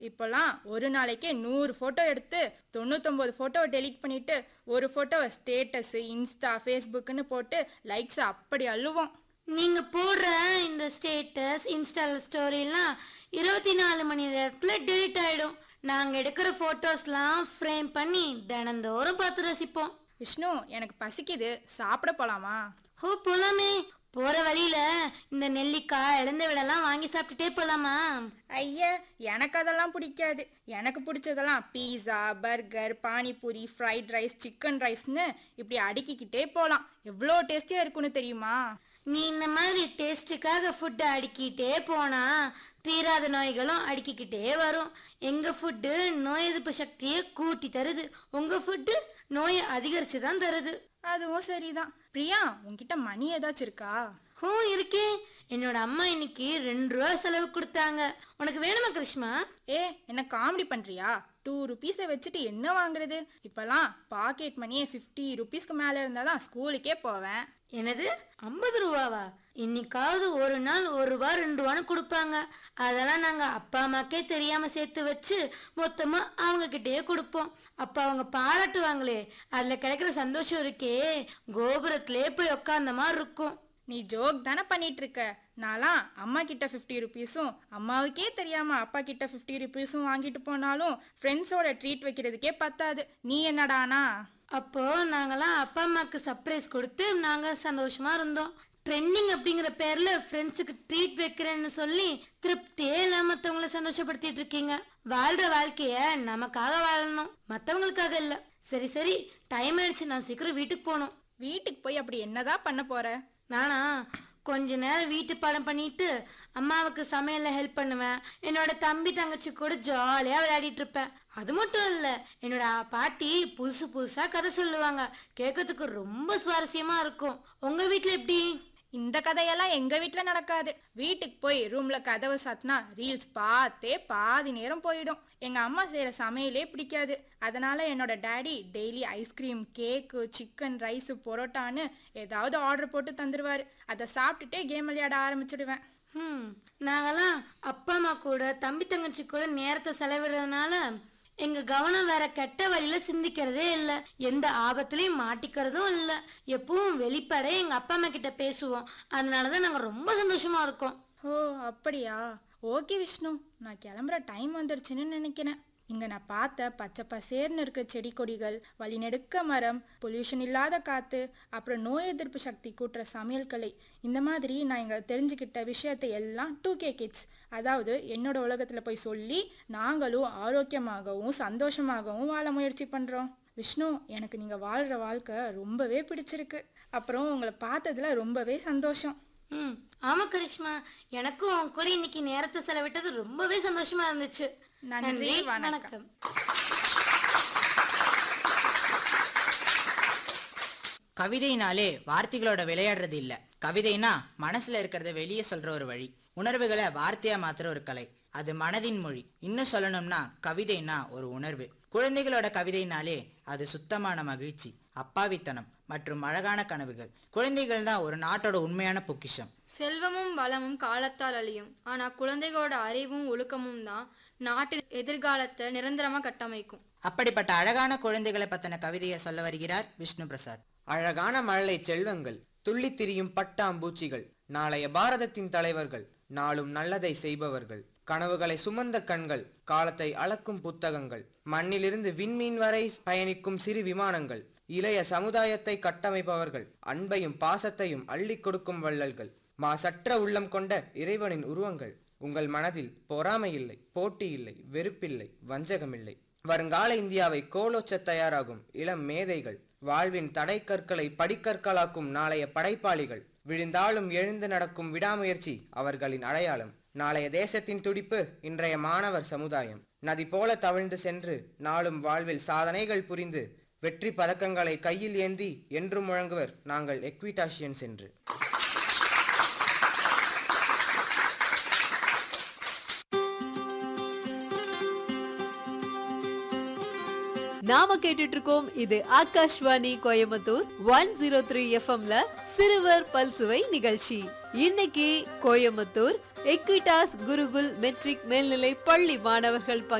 இப்போல்லாம் ஒரு நாளைக்கே நூறு ஃபோட்டோ எடுத்து தொண்ணூத்தொம்பது ஃபோட்டோவை டெலீட் பண்ணிட்டு ஒரு ஃபோட்டோவை ஸ்டேட்டஸு இன்ஸ்டா ஃபேஸ்புக்குன்னு போட்டு லைக்ஸ் அப்படி அள்ளுவோம் நீங்க போடுற இந்த ஸ்டேட்டஸ் இன்ஸ்டா ஸ்டோரிலாம் இருபத்தி நாலு மணி நேரத்துல டெலிட் ஆயிடும் நாங்க எடுக்கிற போட்டோஸ்லாம் ஃப்ரேம் பண்ணி தினந்தோறும் பார்த்து ரசிப்போம் விஷ்ணு எனக்கு பசிக்குது சாப்பிட போலாமா ஓ போலாமே போற வழியில இந்த நெல்லிக்காய் இழந்த விடலாம் வாங்கி சாப்பிட்டுட்டே போலாமா ஐயா எனக்கு அதெல்லாம் பிடிக்காது எனக்கு பிடிச்சதெல்லாம் pizza burger panipuri fried rice chicken ரைஸ்னு இப்படி அடுக்கிக்கிட்டே போகலாம் எவ்வளோ டேஸ்டியாக இருக்குன்னு தெரியுமா நீ இந்த மாதிரி டேஸ்ட்டுக்காக ஃபுட்டை அடுக்கிட்டே போனா தீராத நோய்களும் அடுக்கிக்கிட்டே வரும் எங்க ஃபுட்டு நோய் எதிர்ப்பு சக்தியை கூட்டி தருது உங்க ஃபுட்டு நோயை அதிகரிச்சு தான் தருது அதுவும் சரிதான் பிரியா உன்கிட்ட மணி ஏதாச்சும் இருக்கா ஹோ இருக்கே என்னோட அம்மா இன்னைக்கு ரெண்டு ரூபா செலவு கொடுத்தாங்க உனக்கு வேணுமா கிருஷ்மா ஏ என்ன காமெடி பண்ணுறியா டூ ருபீஸை வச்சுட்டு என்ன வாங்குறது இப்போல்லாம் பாக்கெட் மணியே ஃபிஃப்டி ருபீஸ்க்கு மேலே இருந்தால் தான் ஸ்கூலுக்கே போவேன் என்னது ஐம்பது ரூபாவா இன்னைக்காவது ஒரு நாள் ஒரு ரூபா ரெண்டு ரூபான்னு கொடுப்பாங்க அதெல்லாம் நாங்க அப்பா அம்மாக்கே தெரியாம சேர்த்து வச்சு மொத்தமா அவங்க கிட்டயே கொடுப்போம் அப்ப அவங்க பாராட்டுவாங்களே அதுல கிடைக்கிற சந்தோஷம் இருக்கே கோபுரத்திலே போய் உட்காந்த மாதிரி இருக்கும் நீ ஜோக் தானே பண்ணிட்டு இருக்க நான்லாம் அம்மா கிட்ட ஃபிஃப்டி ருபீஸும் அம்மாவுக்கே தெரியாம அப்பா கிட்ட ஃபிஃப்டி ருபீஸும் வாங்கிட்டு போனாலும் ஃப்ரெண்ட்ஸோட ட்ரீட் வைக்கிறதுக்கே பத்தாது நீ என்னடானா அப்போ நாங்கெல்லாம் அப்பா அம்மாக்கு சர்ப்ரைஸ் கொடுத்து நாங்க சந்தோஷமா இருந்தோம் ட்ரெண்டிங் அப்படிங்கிற பேர்ல ஃப்ரெண்ட்ஸுக்கு ட்ரீட் வைக்கிறேன்னு சொல்லி திருப்தியே இல்லாம மத்தவங்கள சந்தோஷப்படுத்திட்டு இருக்கீங்க வாழ்ற வாழ்க்கைய நமக்காக வாழணும் மத்தவங்களுக்காக இல்ல சரி சரி டைம் ஆயிடுச்சு நான் சீக்கிரம் வீட்டுக்கு போகணும் வீட்டுக்கு போய் அப்படி என்னதான் பண்ண போற நானா கொஞ்ச நேரம் வீட்டு பாடம் பண்ணிட்டு அம்மாவுக்கு சமையல்ல ஹெல்ப் பண்ணுவேன் என்னோட தம்பி தங்கச்சி கூட ஜாலியா விளையாடிட்டு இருப்பேன் அது மட்டும் இல்ல என்னோட பாட்டி புதுசு புதுசா கதை சொல்லுவாங்க கேட்கறதுக்கு ரொம்ப சுவாரஸ்யமா இருக்கும் உங்க வீட்ல எப்படி இந்த கதையெல்லாம் எங்க வீட்ல நடக்காது வீட்டுக்கு போய் ரூம்ல கதவை சாத்தினா ரீல்ஸ் பார்த்தே பாதி நேரம் போயிடும் எங்க அம்மா செய்யற சமையலே பிடிக்காது அதனால என்னோட daddy daily ice cream cake chicken rice பொரோட்டான்னு ஏதாவது ஆர்டர் போட்டு தந்துருவாரு அதை சாப்பிட்டுட்டே கேம் விளையாட ஆரம்பிச்சிடுவேன் ம் நாங்கெல்லாம் அப்பா அம்மா கூட தம்பி தங்கச்சி கூட நேரத்தை செலவிடுறதுனால எங்க கவனம் வேற கெட்ட வழியில சிந்திக்கிறதே இல்ல எந்த ஆபத்துலயும் மாட்டிக்கிறதும் இல்ல எப்பவும் வெளிப்பட எங்க அப்பா அம்மா கிட்ட பேசுவோம் அதனாலதான் நாங்க ரொம்ப சந்தோஷமா இருக்கோம் ஓ அப்படியா ஓகே விஷ்ணு நான் கிளம்புற டைம் வந்துடுச்சுன்னு நினைக்கிறேன் இங்க நான் பார்த்த பச்சை பசேர்னு இருக்கிற செடி கொடிகள் வழிநெடுக்க மரம் பொல்யூஷன் இல்லாத காத்து அப்புறம் நோய் எதிர்ப்பு சக்தி கூட்டுற சமையல் கலை இந்த மாதிரி நான் இங்க தெரிஞ்சுக்கிட்ட விஷயத்தை எல்லாம் டூ கே கிட்ஸ் அதாவது என்னோட உலகத்துல போய் சொல்லி நாங்களும் ஆரோக்கியமாகவும் சந்தோஷமாகவும் வாழ முயற்சி பண்றோம் விஷ்ணு எனக்கு நீங்க வாழ்ற வாழ்க்கை ரொம்பவே பிடிச்சிருக்கு அப்புறம் உங்களை பார்த்ததுல ரொம்பவே சந்தோஷம் ம் ஆமா கரிஷ்மா எனக்கும் உன் கூட இன்னைக்கு நேரத்தை செலவிட்டது ரொம்பவே சந்தோஷமா இருந்துச்சு நன்றி, வணக்கம். கவிதைனாலே வார்த்தைகளோட விளையாடுறது இல்ல கவிதைனா மனசுல இருக்கிறத வெளியே சொல்ற ஒரு வழி உணர்வுகளை வார்த்தையா மாத்துற ஒரு கலை அது மனதின் மொழி இன்னும் சொல்லணும்னா கவிதைனா ஒரு உணர்வு குழந்தைகளோட கவிதைனாலே அது சுத்தமான மகிழ்ச்சி அப்பாவித்தனம் மற்றும் அழகான கனவுகள் குழந்தைகள் தான் ஒரு நாட்டோட உண்மையான பொக்கிஷம் செல்வமும் வளமும் காலத்தால் அழியும் ஆனா குழந்தைகளோட அறிவும் ஒழுக்கமும் தான் நாட்டின் எதிர்காலத்தை நிரந்தரமா கட்டமைக்கும் அப்படிப்பட்ட அழகான குழந்தைகளை பத்தின கவிதையை சொல்ல வருகிறார் விஷ்ணு பிரசாத் அழகான மழலை செல்வங்கள் துள்ளித் திரியும் பட்டாம்பூச்சிகள் நாளைய பாரதத்தின் தலைவர்கள் நாளும் நல்லதை செய்பவர்கள் கனவுகளை சுமந்த கண்கள் காலத்தை அளக்கும் புத்தகங்கள் மண்ணிலிருந்து விண்மீன் வரை பயணிக்கும் சிறு விமானங்கள் இளைய சமுதாயத்தை கட்டமைப்பவர்கள் அன்பையும் பாசத்தையும் அள்ளிக் கொடுக்கும் வள்ளல்கள் மாசற்ற உள்ளம் கொண்ட இறைவனின் உருவங்கள் உங்கள் மனதில் பொறாமை இல்லை போட்டி இல்லை வெறுப்பில்லை வஞ்சகமில்லை வருங்கால இந்தியாவை கோலோச்ச தயாராகும் இளம் மேதைகள் வாழ்வின் தடைக்கற்களை படிக்கற்களாக்கும் நாளைய படைப்பாளிகள் விழுந்தாலும் எழுந்து நடக்கும் விடாமுயற்சி அவர்களின் அடையாளம் நாளைய தேசத்தின் துடிப்பு இன்றைய மாணவர் சமுதாயம் நதி போல தவிழ்ந்து சென்று நாளும் வாழ்வில் சாதனைகள் புரிந்து வெற்றி பதக்கங்களை கையில் ஏந்தி என்றும் முழங்குவர் நாங்கள் எக்விட்டாஷியன்ஸ் என்று நாம கேட்டுட்டு இருக்கோம் இது Akashvani Coimbatore one zero three எஃப்எம்ல சிறுவர் பல்சுவை நிகழ்ச்சி இன்னைக்கு கோயம்புத்தூர் எக்விடாஸ் குருகுல் மெட்ரிக் மேல்நிலை பள்ளி மாணவர்கள்